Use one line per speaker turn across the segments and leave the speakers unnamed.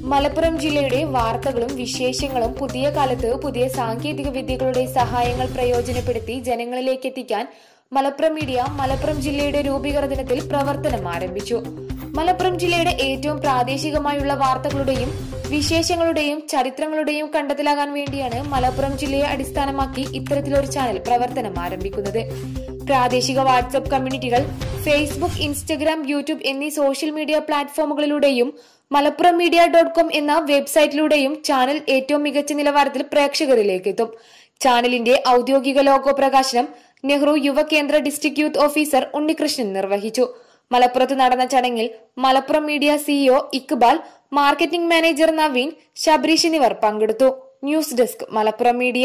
മലപ്പുറം ജില്ലയുടെ വാർത്തകളും വിശേഷങ്ങളും പുതിയ കാലത്ത് പുതിയ സാങ്കേതിക വിദ്യകളുടെ സഹായങ്ങൾ പ്രയോജനപ്പെടുത്തി ജനങ്ങളിലേക്ക് എത്തിക്കാൻ മലപ്പുറം മീഡിയ മലപ്പുറം ജില്ലയുടെ രൂപീകരണ ദിനത്തിൽ പ്രവർത്തനം ആരംഭിച്ചു മലപ്പുറം ജില്ലയുടെ ഏറ്റവും പ്രാദേശികമായുള്ള വാർത്തകളുടെയും വിശേഷങ്ങളുടെയും ചരിത്രങ്ങളുടെയും കണ്ടെത്തലാകാൻ വേണ്ടിയാണ് മലപ്പുറം ജില്ലയെ അടിസ്ഥാനമാക്കി ഇത്തരത്തിലൊരു ചാനൽ പ്രവർത്തനം ആരംഭിക്കുന്നത് പ്രാദേശിക വാട്സ്ആപ്പ് കമ്മ്യൂണിറ്റികൾ ഫേസ്ബുക്ക് ഇൻസ്റ്റഗ്രാം യൂട്യൂബ് എന്നീ സോഷ്യൽ മീഡിയ പ്ലാറ്റ്ഫോമുകളിലൂടെയും മലപ്പുറം മീഡിയ ഡോട്ട് കോം എന്ന വെബ്സൈറ്റിലൂടെയും ചാനൽ ഏറ്റവും മികച്ച നിലവാരത്തിൽ പ്രേക്ഷകരിലേക്ക് എത്തും ചാനലിന്റെ ഔദ്യോഗിക ലോഗോ പ്രകാശനം Nehru Yuva Kendra district youth officer Unnikrishnan നിർവഹിച്ചു മലപ്പുറത്ത് നടന്ന ചടങ്ങിൽ Malappuram media CEO Iqbal marketing manager Naveen Sabareesh എന്നിവർ പങ്കെടുത്തു news desk Malappuram media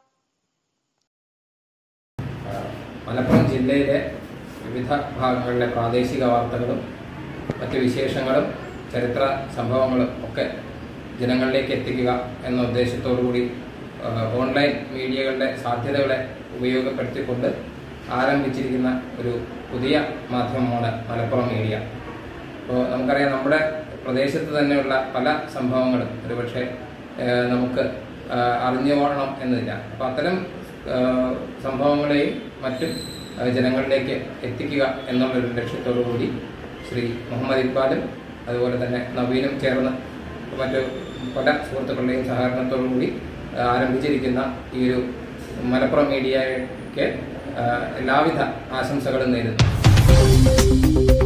Malappuram ജില്ലയിലെ വിവിധ ഭാഗങ്ങളിലെ പ്രാദേശിക വാർത്തകളും മറ്റ് വിശേഷങ്ങളും ചരിത്ര സംഭവങ്ങളും ഒക്കെ ജനങ്ങളിലേക്ക് എത്തിക്കുക എന്ന ഉദ്ദേശത്തോടുകൂടി ആ, ഓൺലൈൻ മീഡിയകളുടെ സാധ്യതകളെ ഉപയോഗപ്പെടുത്തിക്കൊണ്ട് ആരംഭിച്ചിരിക്കുന്ന ഒരു പുതിയ മാധ്യമമാണ് മലപ്പുറം മീഡിയ അപ്പോൾ നമുക്കറിയാം നമ്മുടെ പ്രദേശത്ത് തന്നെയുള്ള പല സംഭവങ്ങളും ഒരുപക്ഷെ ആ, നമുക്ക് ആ, അറിഞ്ഞു പോകണം എന്നില്ല അപ്പോൾ അത്തരം ആ, സംഭവങ്ങളെയും മറ്റും ആ, ജനങ്ങളിലേക്ക് എത്തിക്കുക എന്നുള്ളൊരു ലക്ഷ്യത്തോടു കൂടി ശ്രീ മുഹമ്മദ് ഇക്ബാലും അതുപോലെ തന്നെ നവീനും ചേർന്ന് മറ്റു പല സുഹൃത്തുക്കളുടെയും സഹകരണത്തോടു കൂടി ആ, ആരംഭിച്ചിരിക്കുന്ന ഈ ഒരു മലപ്പുറം മീഡിയയ്ക്ക് ആ, എല്ലാവിധ ആശംസകളും നേരുന്നു